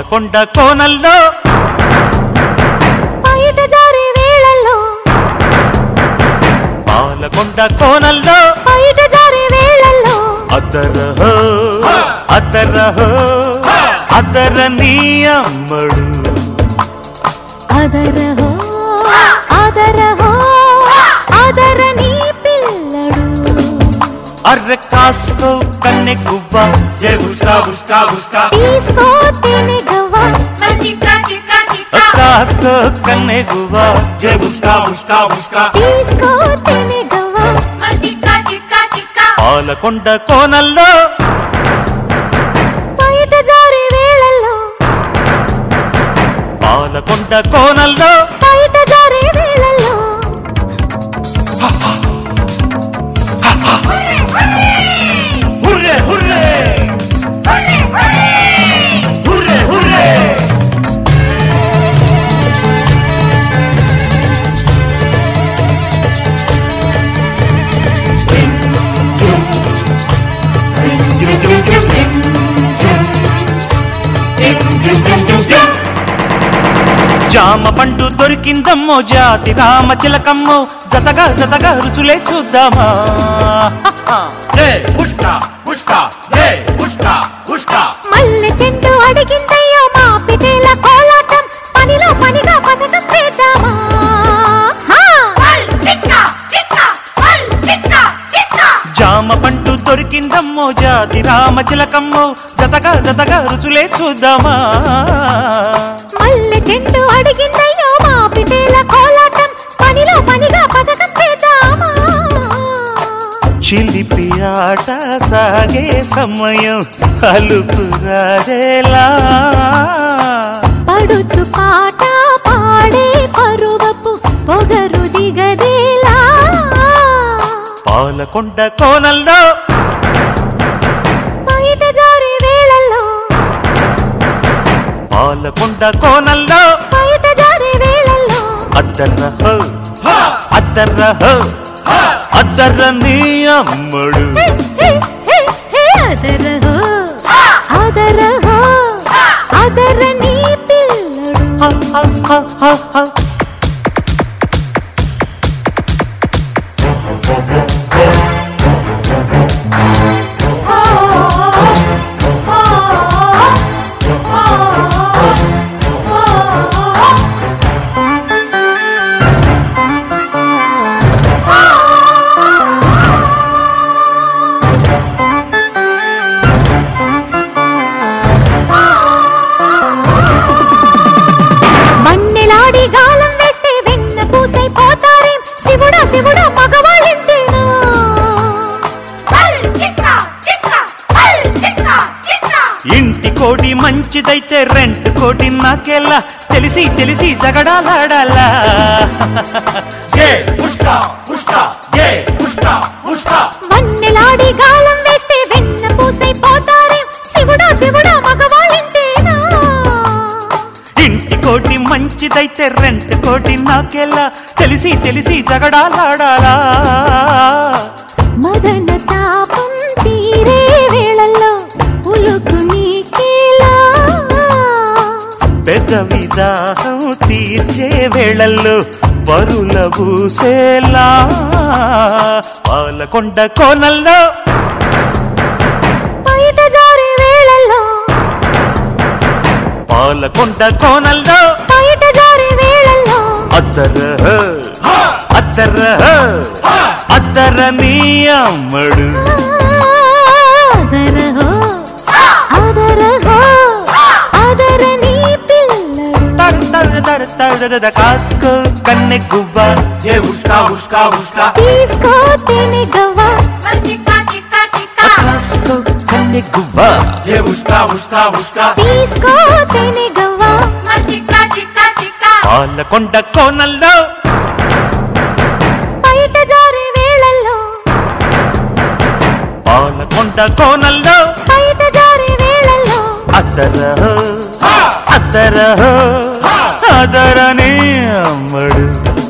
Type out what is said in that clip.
పాలకొండ కోనల్లో బయట జారే వేళల్లో పాలకొండ కోనల్లో బయట జారే వేళల్లో అద్దరహో అద్దరహో అద్దర నీ అమ్మడు అదరహో అదరహో అదర నీ పిల్లడు అర్రె కాస్కో కన్నె గువ్వ జై ఉష్కా ఉష్కా ఉష్కా తీసుకో తిని గవ్వ కాస్కో కన్నె గువ్వ జై ఉష్కా ఉష్కా ఉష్కా తీసుకో తిని గవ్వ పాలకొండ కోనల్లో బయట జారే వేళల్లో పాలకొండ కోనల్లో బయట జారే వేళల్లో హుర్రే హుర్రే హుర్రే హుర్రే జామ పండు దొరికిందమ్మో జాతి రామ చిలకమ్మో జతగా జతగా రుచులే చూద్దామా జై ఉష్కా ఉష్కా జై ఉష్కా ఉష్కా మల్లె చెట్టు అడిగిందయ్యో మా పిటేల కోలాటం పనిలో పనిగా పథకం చేద్దామా హా! జామ పండు దొరికిందమ్మో జాతి రామ చిలకమ్మో జతగా జతగా రుచులే చూద్దామా మల్లె చెట్టు అడిగిందయ్యో మా పిటేల కోలాటం పనిలో పనిగా పథకం చేద్దామా చిలిపి ఆట సాగే సమయం అలుపు రాదేలా పడుచు పాట పాడే పరువపు పొగరు దిగదేలా పాలకొండ కోనల్లో బయట జారే వేళల్లో పాలకొండ కోనల్లో బయట జారే వేళల్లో అద్దర్ర అద్దర్ర అద్దర్ర నీ అమ్మడు హే, హే, హే, అదరహో అదరహో అదర నీ పిల్లడు హ, హ, హ, హ, హ. మన్నెలాడి గాలం వేస్తే వెన్న పూసై పోతారేం శివుడా శివుడా మగవాళ్ళింతేనా ఇంటి కోడి మంచిదైతే రెంట్ కోడి నాకెల్లా తెలిసి తెలిసి జగడాలాడాలా జై ఉష్కా ఉష్కా జై ఉష్కా ఉష్కా మన్నెలాడి గాలం వేస్తే వెన్న పూసై పోతారేం శివుడా శివుడా మగవాళ్ళింతేనా ఇంటి కోటి మంచిదైతే రెంట్ కోటి నాకెల్లా తెలిసి తెలిసి జగడాలాడాలా మదన తాపం తీరే వేళల్లో ఉలుకు నీకేలా పెద్ద విదాహం తీర్చే వేళల్లో పరుల పూసేలా పాలకొండ కోనల్లో బయట జారే వేళల్లో పాలకొండ కోనల్లో బయట జారే వేళల్లో అద్దర అద్దర అద్దర నీ అమ్మడు అదరహో అదరహో అదర నీ పిల్లడు తడ తడ తడ తడ తడ కాస్కో కన్నె గువ్వ జై ఉష్కా ఉష్కా ఉష్కా తీసుకో తిని గవ్వ కాస్కో కన్నె గువ్వ జై ఉష్కా ఉష్కా ఉష్కా తీసుకో తిని గవ్వ పాలకొండ కోనల్లో బయట జారే వేళల్లో పాలకొండ కోనల్లో బయట జారే వేళల్లో అద్దర అద్దర అదరనే అమ్మడు